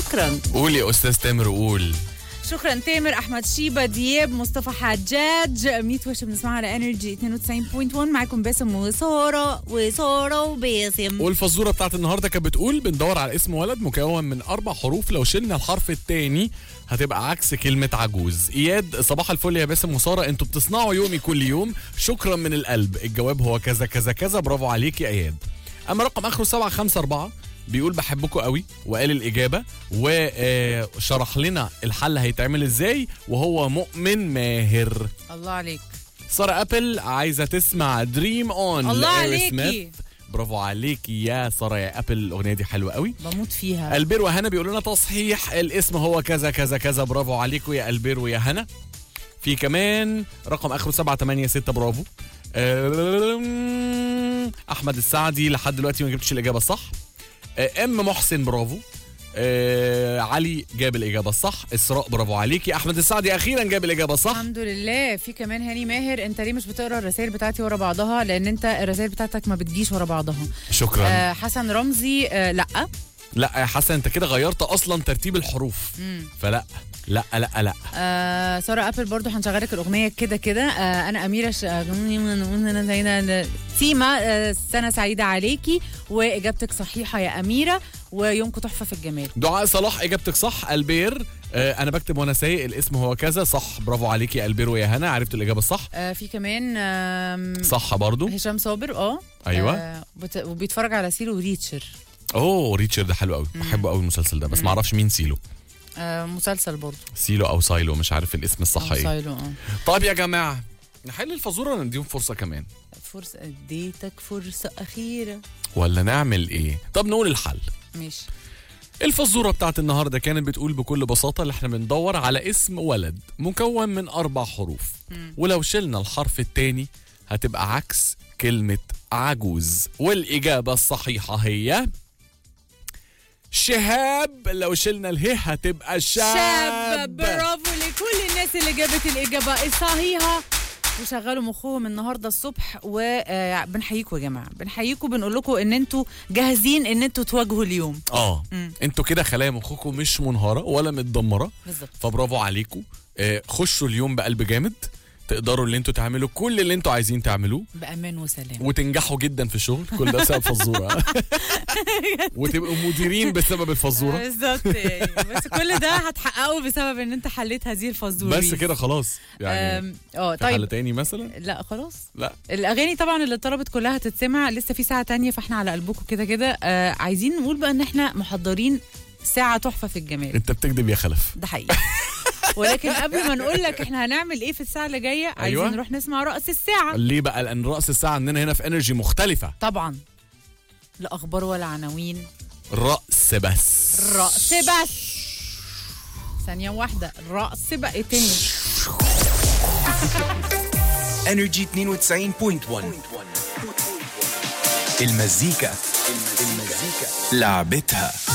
شكرا قولي يا استاذ تامر قول شكرا تامر احمد شيبه دياب مصطفى حجاج ميت وش بنسمعها على انرجي 92.1 معاكم باسم وساره وساره وباسم والفزوره بتاعت النهارده كانت بتقول بندور على اسم ولد مكون من اربع حروف لو شلنا الحرف الثاني هتبقى عكس كلمة عجوز إياد صباح الفل يا باسم وسارة انتوا بتصنعوا يومي كل يوم شكرا من القلب الجواب هو كذا كذا كذا برافو عليك يا إياد أما رقم آخره 754 بيقول بحبكم قوي وقال الإجابة وشرح لنا الحل هيتعمل إزاي وهو مؤمن ماهر الله عليك سارة أبل عايزة تسمع دريم أون الله عليكي برافو عليكي يا سارة يا أبل الأغنية دي حلوة قوي بموت فيها البير وهنا بيقول لنا تصحيح الاسم هو كذا كذا كذا برافو عليكم يا البير ويا هنا في كمان رقم اخره 786 برافو أم، احمد السعدي لحد دلوقتي ما جبتش الاجابه الصح أه، ام محسن برافو أه، علي جاب الاجابه الصح اسراء برافو عليكي احمد السعدي اخيرا جاب الاجابه الصح الحمد لله في كمان هاني ماهر انت ليه مش بتقرا الرسائل بتاعتي ورا بعضها لان انت الرسائل بتاعتك ما بتجيش ورا بعضها شكرا آه حسن رمزي آه لا لا يا حسن انت كده غيرت اصلا ترتيب الحروف فلا لا لا لا آه ساره ابل برضو هنشغلك الاغنيه كده كده آه انا اميره ش... تيما آه سنه سعيده عليكي واجابتك صحيحه يا اميره ويومكم تحفه في الجمال دعاء صلاح اجابتك صح البير آه انا بكتب وانا سايق الاسم هو كذا صح برافو عليكي يا البير ويا هنا عرفت الاجابه الصح آه في كمان آم، صح برضو هشام صابر اه أيوة. آه بت... وبيتفرج على سيلو ريتشر اوه ريتشارد ده حلو قوي بحبه قوي المسلسل ده بس ما اعرفش مين سيلو آه مسلسل برضو سيلو او سايلو مش عارف الاسم الصح أو ايه سايلو اه طيب يا جماعه نحل الفزوره ولا نديهم فرصه كمان فرصه اديتك فرصه اخيره ولا نعمل ايه طب نقول الحل ماشي الفزوره بتاعت النهارده كانت بتقول بكل بساطه اللي احنا بندور على اسم ولد مكون من اربع حروف ولو شلنا الحرف الثاني هتبقى عكس كلمه عجوز والاجابه الصحيحه هي شهاب لو شلنا اله هتبقى شاب, شاب برافو لكل الناس اللي جابت الإجابة الصحيحة وشغلوا مخهم النهارده الصبح وبنحييكم يا جماعه بنحييكم بنقول لكم ان انتوا جاهزين ان انتوا تواجهوا اليوم اه انتوا كده خلايا مخكم مش منهاره ولا متدمره بالظبط فبرافو عليكم آه خشوا اليوم بقلب جامد تقدروا اللي انتوا تعملوا كل اللي انتوا عايزين تعملوه بامان وسلام وتنجحوا جدا في الشغل كل ده بسبب فزوره وتبقوا مديرين بسبب الفزوره بالظبط يعني. بس كل ده هتحققه بسبب ان انت حليت هذه الفزوره بس كده خلاص يعني أم، اه في حل طيب تاني مثلا لا خلاص لا الاغاني طبعا اللي طلبت كلها تتسمع لسه في ساعه تانية فاحنا على قلبكم كده كده آه عايزين نقول بقى ان احنا محضرين ساعه تحفه في الجمال انت بتكذب يا خلف ده حقيقي ولكن قبل ما نقول لك احنا هنعمل ايه في الساعه اللي جايه عايزين أيوة. نروح نسمع رقص الساعه ليه بقى لان راس الساعه عندنا هنا في انرجي مختلفه طبعا لا اخبار ولا عناوين رأس بس رقص بس ثانيه واحده رقص بقى ايه تاني انرجي 92.1 المزيكا المزيكا لعبتها